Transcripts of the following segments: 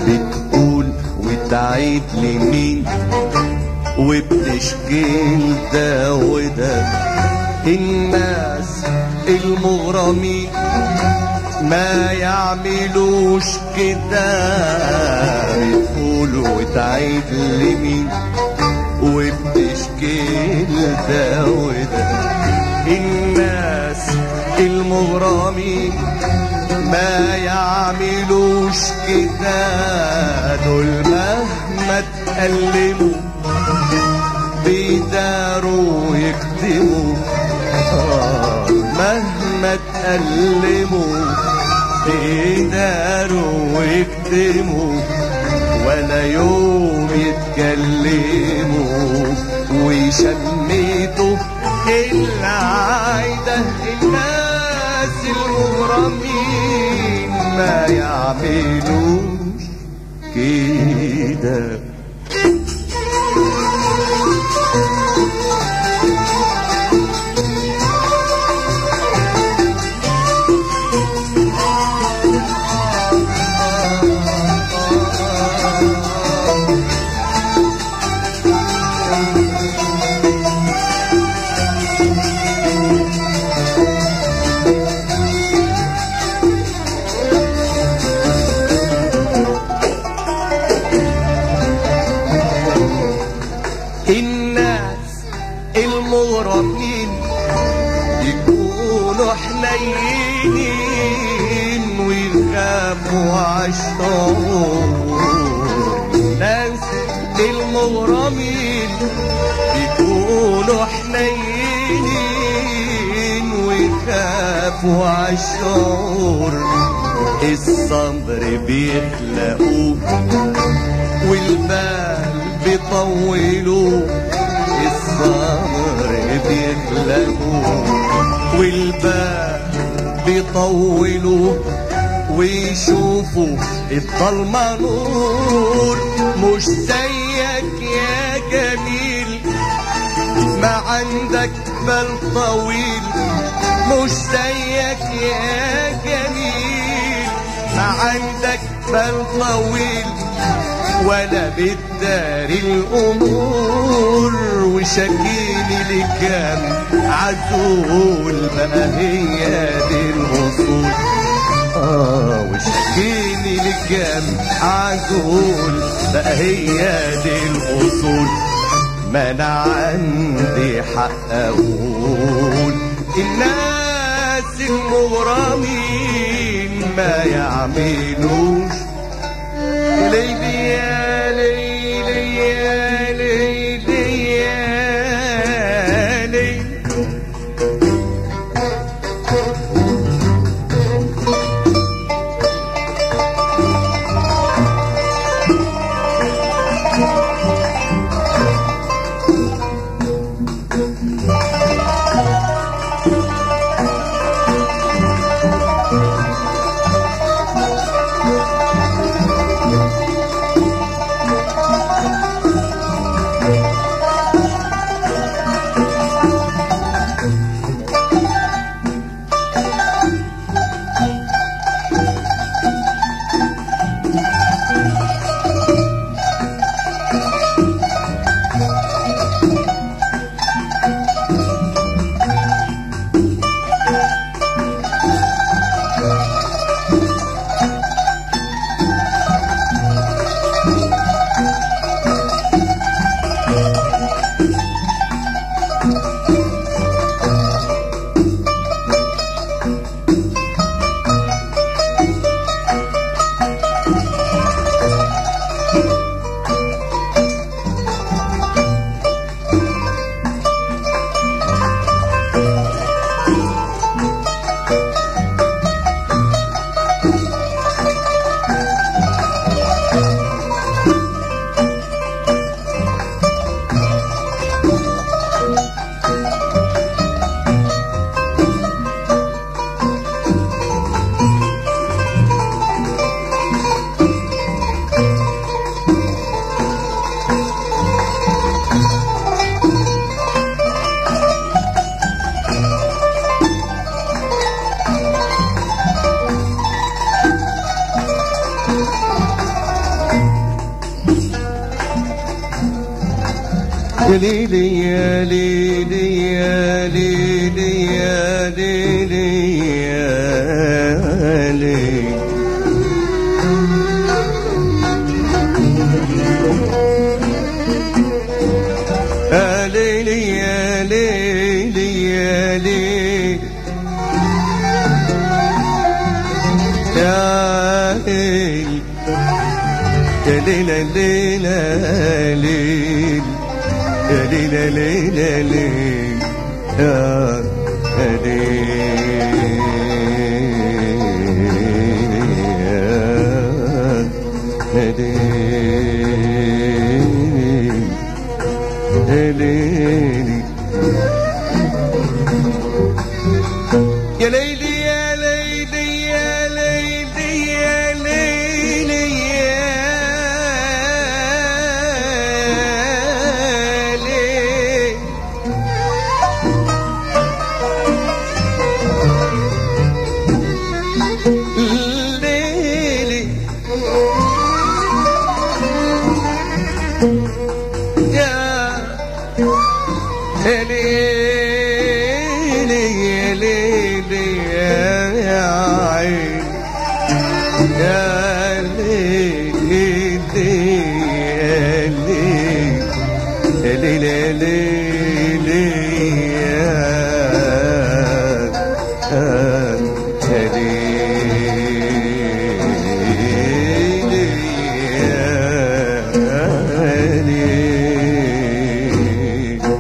بتقول وتعيد لمين وبتشكي ده وده الناس المغرمين ما يعملوش كده بتقول وتعيد لمين وبتشكي ده وده الناس المغرمين ما يعملوش كده دول مهما تقلبوا بيداروا يكتموا آه، مهما تقلبوا بيداروا ويكتموا ولا يوم يتكلموا ويشمتوا العايدة الناس المغرمين ما يعملوش كده الناس المغرمين يكونوا حنينين ويخافوا عالشعور الناس المغرمين يكونوا حنينين ويخافوا عالشعور الصبر بيخلقوه والبال بيطولوا الصبر بيخلقوا والبال بيطولوا ويشوفوا الضلمة نور مش زيك يا جميل ما عندك بال طويل مش زيك يا جميل ما عندك بال طويل ولا بتداري الامور وشكيني لكام عزول بقى هي دي الاصول اه وشكيني لكام عزول بقى هي دي الاصول ما انا عندي حق اقول الناس المغرمين ما يعملوش ليلي يا ليلي يا ليلي يا ليلي يا ليلي يا ليلي يا ليلي يا ليلي يا ليلي يا ليلي يا ليلي يا ليلي يا ليلي يا ليلى ليلى ليل يا ليلى ليلى ليل يا ليلي يا ليلي يا ليلي يا ليلي يا ليلي يا ليلي ليلي يا ليلي يا ليلي يا عين يا ليلي يا ليلي يا ليلي يا ليلي يا ليلي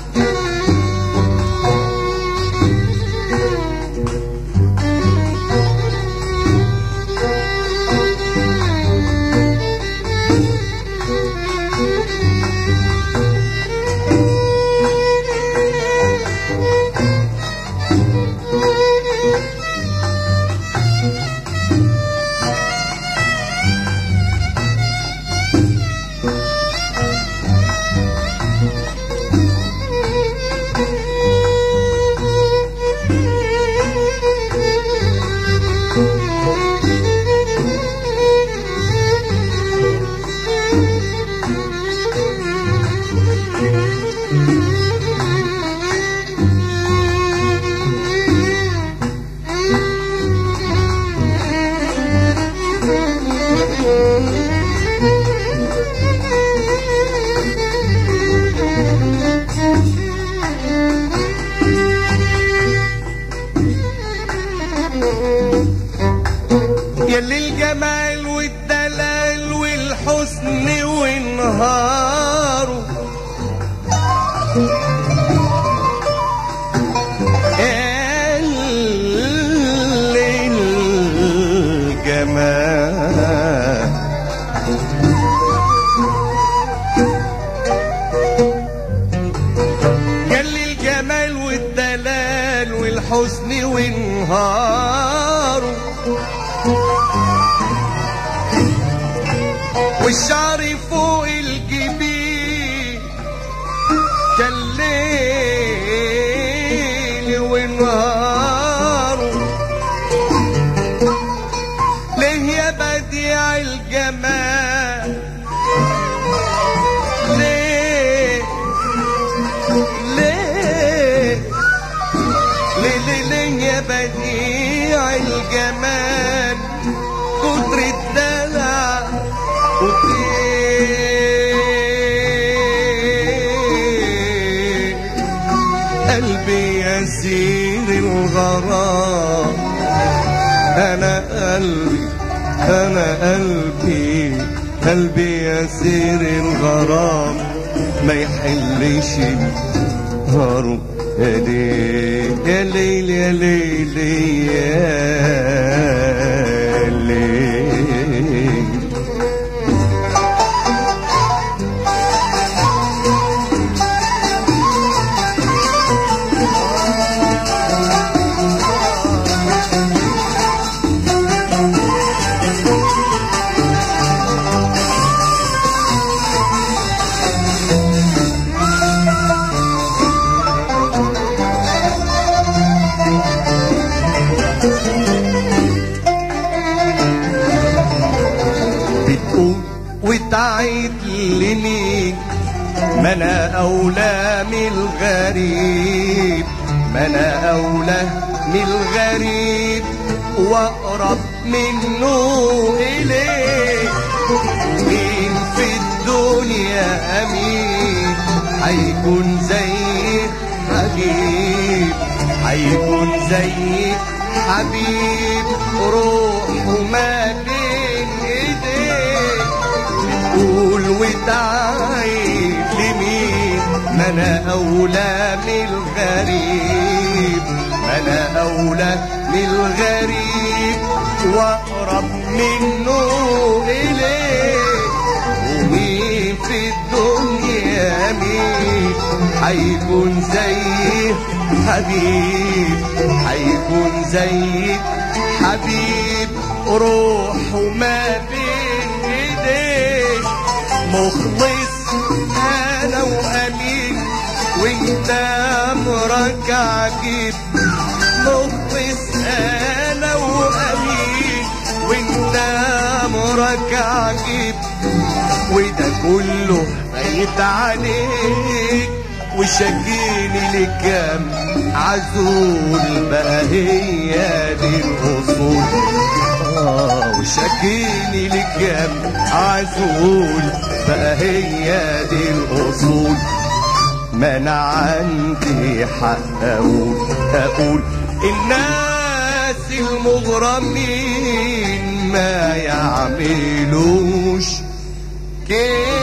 يلي الجمال والدلال والحسن والنهار يلي الجمال يلي الجمال والدلال والحسن والنهار والشعر فوق الجبين كالليل ونهاره ليه يا بديع الجمال ليه ليه ليه ليه ليه يا بديع الجمال كتر الدلع وطير قلبي يسير الغرام انا قلبي انا قلبي قلبي يسير الغرام ما يحلش هارو يا ليل يا ليل يا ليل يا ليل بتقول وتعيد لمين ما انا اولى من الغريب ما انا اولى من الغريب واقرب منه اليه مين في الدنيا امين هيكون زي حبيب هيكون زي حبيب روحه ما بين ايديه بتقول وتعيب لمين ما انا اولى من الغريب ما انا اولى من الغريب واقرب منه اليه ومين في الدنيا مين هيكون زي حبيب هيكون زي حبيب روحه ما بين ايديه مخلص انا وامين وانت امرك عجيب مخلص انا وامين وانت امرك عجيب وده كله بقيت عليك وشاكيني لكام عزول بقى هي دي الاصول آه وشاكيني لكام عزول بقى هي دي الاصول ما انا عندي حق اقول اقول الناس المغرمين ما يعملوش كده